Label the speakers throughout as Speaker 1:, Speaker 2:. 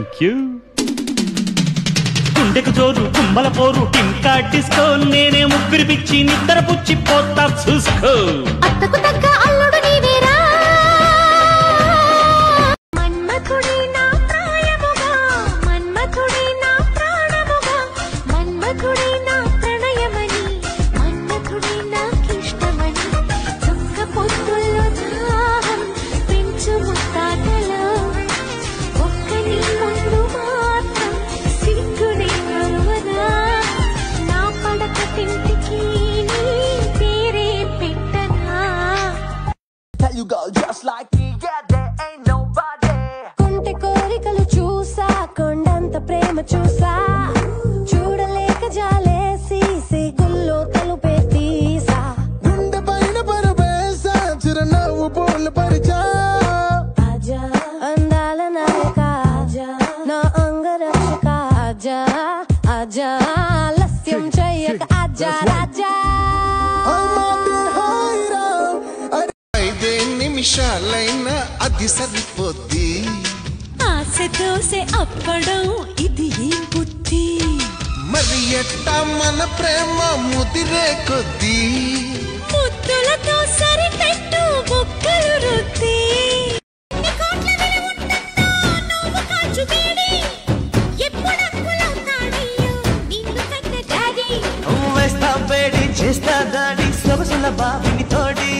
Speaker 1: Thank you గుండెకు జోరు కుమ్మల పోరు టింకా డిస్కో నేనే ముగ్గురి పిచ్చి నిద్ర పుచ్చి పోతా చూసుకో
Speaker 2: అత్తకు తగ్గ అల్లుడు నీవేరా మన్మథుడే నా ప్రాయముగా మన్మథుడే నా ప్రాణముగా మన్మథుడే నా ప్రణయమని మన్మథుడే నాకిష్టమని చుక్క పొత్తుల్లో దాహం పెంచు ముత్తాతలో ఒక్క నీ ముందు మాత్రం సిగ్గునే కరువదా నా పడక తింటికి నీ పేరే పెట్టనా
Speaker 3: Tell you girl just like me, yeah, there ain't nobody.
Speaker 2: కొంటె కోరికలు చూసా కొండంత ప్రేమ చూసా చూడలేక జాలేసి సిగ్గుల్లో తలుపే తీసా
Speaker 4: గుండె పైన పరవేశ చిరునవ్వు పూలు పరిచా
Speaker 2: ఆజా అందాల నాయక ఆజా నా అంగరక్షక ఆజా ఆజా లస్యం చెయ్యక ఆజా రాజా
Speaker 4: ఐదే నిమిషాలైనా అది సరిపోద్ది
Speaker 2: ఆశ దోసె అప్పడం ఇది ఏం బుద్ధి
Speaker 4: మరి ఎట్టా మన ప్రేమ ముదిరే కొద్దీ
Speaker 2: ముద్దులతో సరిపెట్టు బుక్కలు రుద్ది
Speaker 3: వేస్తా వేడి చేస్తా దాడి సొగసుల బాబుని తోడి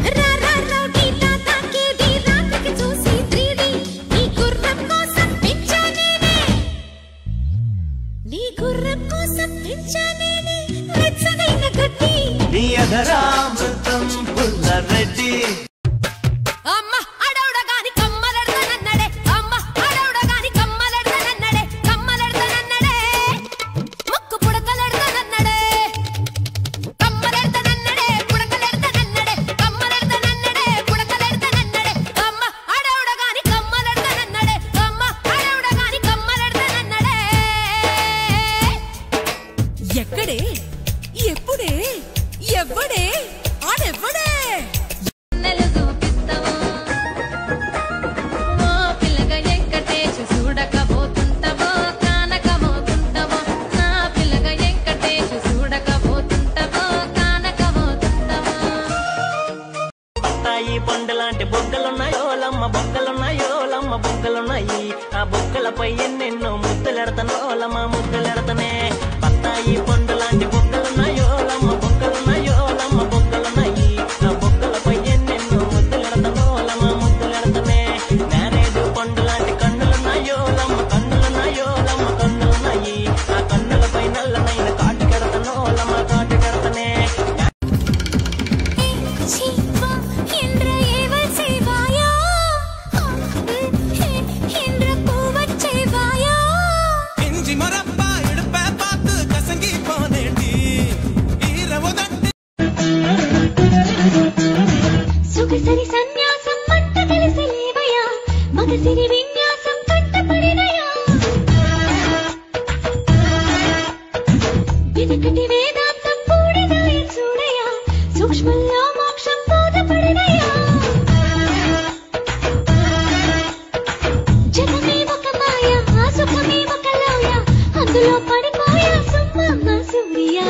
Speaker 2: నీ గుర్రం కోసం పెంచానేనే వెచ్చనైన గడ్డి
Speaker 3: నీ అధరామృతం పుల్ల రెడ్డి
Speaker 2: అమ్మ అడవుడగాని కమ్మలెడతానన్నడే అమ్మ అడవుడగాని కమ్మలెడతానన్నడే కమ్మలెడతానన్నడే ముక్కు పుడకలెడతానన్నడే కమ్మలెడతానన్నడే పుడకలెడతానన్నడే కమ్మలెడతానన్నడే పుడకలెడతానన్నడే అమ్మ అడవుడగాని కమ్మలెడతానన్నడే అమ్మ అడవుడగాని కమ్మలెడతానన్నడే ఎక్కడే ఎప్పుడే ఎవ్వడే ఆడెవ్వడే నెలగు పిత్తవా ఓ పిల్లగా ఎంకటేశ చూడకపోతుంటవో కానకపోతుంటవో నా పిల్లగా ఎంకటేశ చూడకపోతుంటవో కానకపోతుంటవో
Speaker 3: బత్తాయి పండు లాంటి బొగ్గలున్నాయో లమ్మ బొగ్గలున్నాయో లమ్మ బొగ్గలున్నాయి ఆ బొగ్గలపై ఎన్నెన్నో ముద్దులెడతనో లమ్మ ముద్దులెడతనే బత్తాయి పండు లాంటి బొగ్గలున్నాయో లమ్మ బొగ్గలున్నాయో లమ్మ బొగ్గలున్నాయి ఆ బొగ్గలపై ఎన్నెన్నో ముద్దులెడతనో లమ్మ ముద్దులెడతనే నేరేడు పండు లాంటి కన్నులున్నాయో లమ్మ కన్నులున్నాయో లమ్మ కన్నులున్నాయి ఆ కన్నులపై నల్లనైన కాటు కెడతనో లమ్మ కాటు కెడతనే
Speaker 2: சீவா என்ற ஏவல் செய்வாயா என்ற பூவச் செய்வாயா
Speaker 5: இஞ்சி மரப்பா இடுப்ப பார்த்து கசங்கி போனேண்டி ஈரவுதட்டு
Speaker 2: సుగసరి సన్యాసం మంట కలిసి లేవయా మగసిరి విన్యాసం కట్టపడినయా వెనకటి వేదాంతం పూడిదాయ చూడయా సూక్ష్మంలో మోక్షం బోధపడినయా జగమే ఒక మాయ ఆ సుఖమే ఒక లోయ అందులో పడిపోయా సుమ్మమ్మ సూర్య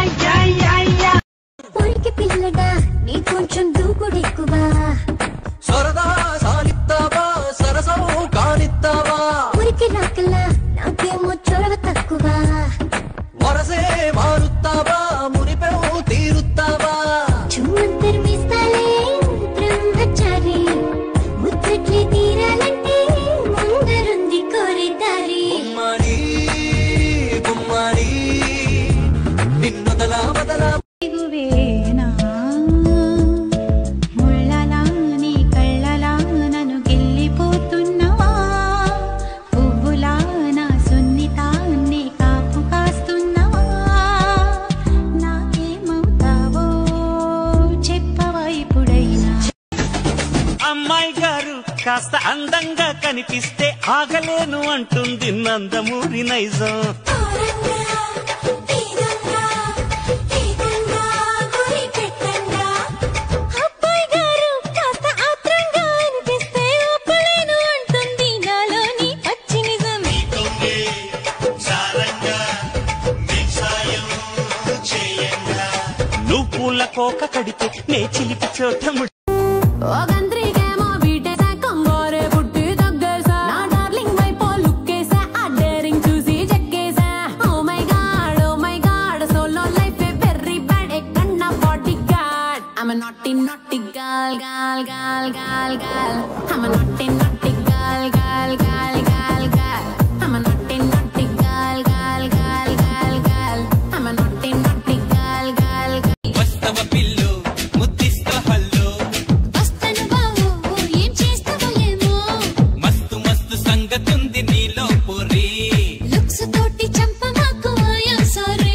Speaker 2: ఊరికి పిల్లడా నీ కొంచెం దూకుడెక్కువా
Speaker 3: సరదా సాలిస్తావా సరసం కానిస్తావా
Speaker 2: ఊరికి రాకల్లా నాకేమో చొరవ తక్కువ
Speaker 3: వరసే మారుస్తావా మురిపెవు తీరుస్తావా
Speaker 2: చుమ్మంతర్మిస్తాలే బ్రహ్మచారి ముచ్చట్లే తీరాలంటే ముందరుంది కోరే దారి
Speaker 3: గుమ్మడి గుమ్మడి నిన్నొదలా వదలా
Speaker 6: దిగువేనా ముళ్ళలా నీ కళ్ళలా నన్ను గిల్లిపోతున్నవా పువ్వులా నా సున్నితాన్ని కాపు కాస్తున్నవా నాకేమవుతావో చెప్పవా ఇప్పుడైనా
Speaker 1: అమ్మాయి గారు కాస్త అందంగా కనిపిస్తే ఆగలేను అంటుంది నందమూరి నైజం
Speaker 2: అబ్బాయి గారు కాస్త ఆత్రంగా అనిపిస్తే ఒప్పలేను అంటుంది నాలోని పచ్చి నిజం
Speaker 1: కోక కడితే నే చిలిపి చోట ముడి
Speaker 7: ఒకంత్రికేమో బీటేసా కంగోరే పుట్టి తగ్గేసా నా డార్లింగ్ వైపో లుక్కేసా ఆ డేరింగ్ చూసి చెక్కేసా oh my god oh my god solo life ఏ వెరీ బ్యాడ్ ఏ కన్నా body guard I'm naughty naughty girl girl girl girl girl I'm naughty naughty girl girl girl girl girl I'm naughty naughty girl girl girl girl girl I'm naughty naughty girl girl
Speaker 5: వస్తవ పిల్లు ముద్దిస్త హల్లు
Speaker 2: వస్తను బావో ఏం చేస్తావో ఏమో
Speaker 5: మస్తు మస్తు సంగతుంది నీలో పొరి
Speaker 2: లుక్స్ తోటి చంప మాకు ఆయా సారీ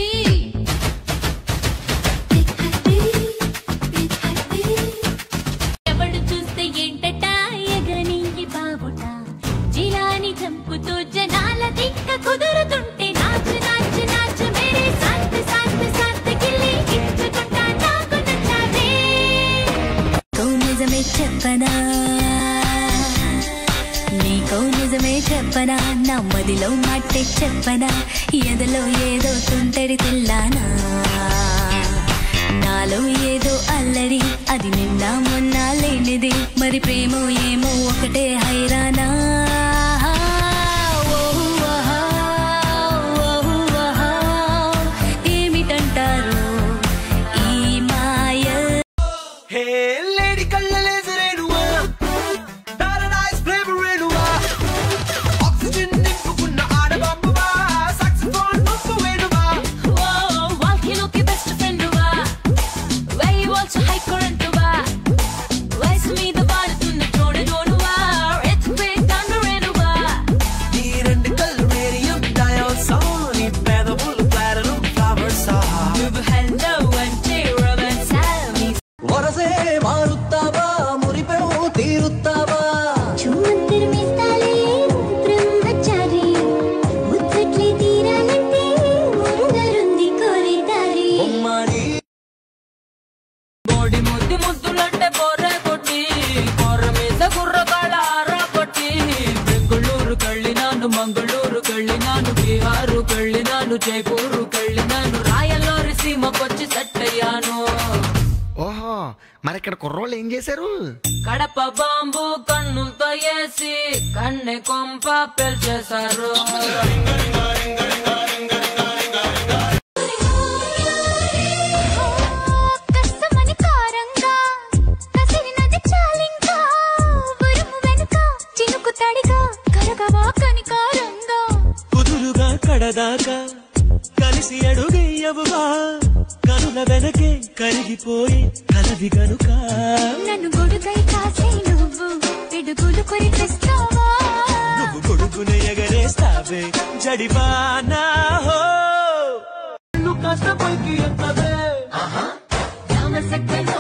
Speaker 2: ఎవడు చూస్తే ఏంటట ఎగని బాబుట జిలాని చంపుతూ జనాల దిక్క కుదురుతుంటే నాచు నాచు నాచు మేరే సాత్ సాత్ సాత్ గిల్లి ఇచ్చుకుంటా నాకు నచ్చావే
Speaker 6: నీకో నిజమే చెప్పనా నీకో నిజమే చెప్పనా నా మదిలో మాటే చెప్పనా ఎదలో ఏదో తుంటరి తెల్లానా నాలో ఏదో అల్లరి అది నిన్న మొన్న లేనిది మరి ప్రేమ ఏమో ఒకటే హైరానా ఓహ్ ఆహా, ఓహ్ ఆహా, ఏమిటంటారు ఈ మాయ
Speaker 5: హే లేడీ కళ్ళలేసరేనువా పారడైజ్ ఫ్లేవరేనువా ఆక్సిజన్ నింపుకున్న ఆడబాంబువా సాక్సిఫోన్ నొప్పువేనువా
Speaker 2: వాల్కిలోకి బెస్ట్ ఫ్రెండువా వెయ్యి వాల్స్ హై కరెంటువా వయసు మీద వాడుతున్న చూడదోనువా ఎత్తుపై తండ్రేనువా
Speaker 5: ఈ రెండు కళ్ళు రేడియం డయాల్సోన్ నీ పెదవులు ప్లాటినం ఫ్లవర్సా
Speaker 2: నువ్వు హెల్లో అంటే రొమాన్స్ మీ
Speaker 5: వరసే మారుతావా మురిపెవు తీరుతావా
Speaker 2: చుమ్మంతరు మిస్తాలే బ్రహ్మచారి ముచ్చట్లే తీరాలంటే ముందరుంది కోరిదారి
Speaker 5: బొమ్మని
Speaker 3: బోడి ముద్దు ముద్దులంటే బోరే కొట్టి కొర్ర మీద కుర్రగాళ్ళ ఆరా కొట్టి బెంగళూరు కళ్ళినాను మంగళూరు కళ్ళినాను బీహారు కళ్ళినాను జైపూరు కళ్ళినాను రాయల్లోరి సీమకొచ్చి సెట్ అయ్యాను
Speaker 8: ఓహో మరి ఇక్కడ కుర్రోళ్ళు ఏం చేశారు
Speaker 3: కడప బాంబు కన్నులతో వేసి కన్నె కొంప పెల్చేశారు
Speaker 2: కస్తమని కారంగా కసిరినది చాలింకా ఉరుము వెనుక చినుకు తడిగా కరగవా కనికారంగా
Speaker 1: కుదురుగా కడదాకా కలిసి అడుగెయ్యవుగా కనుల వెనకే కరిగిపోయి కలది గనుక
Speaker 2: నన్ను గొడుగై కాసే నువ్వు పిడుగులు కొరిపిస్తావా
Speaker 1: నువ్వు కొడుకున ఎగరేస్తావే జడివానా హో
Speaker 3: నువ్వు కాస్త పైకి ఎత్తవే
Speaker 2: రామ సక్కన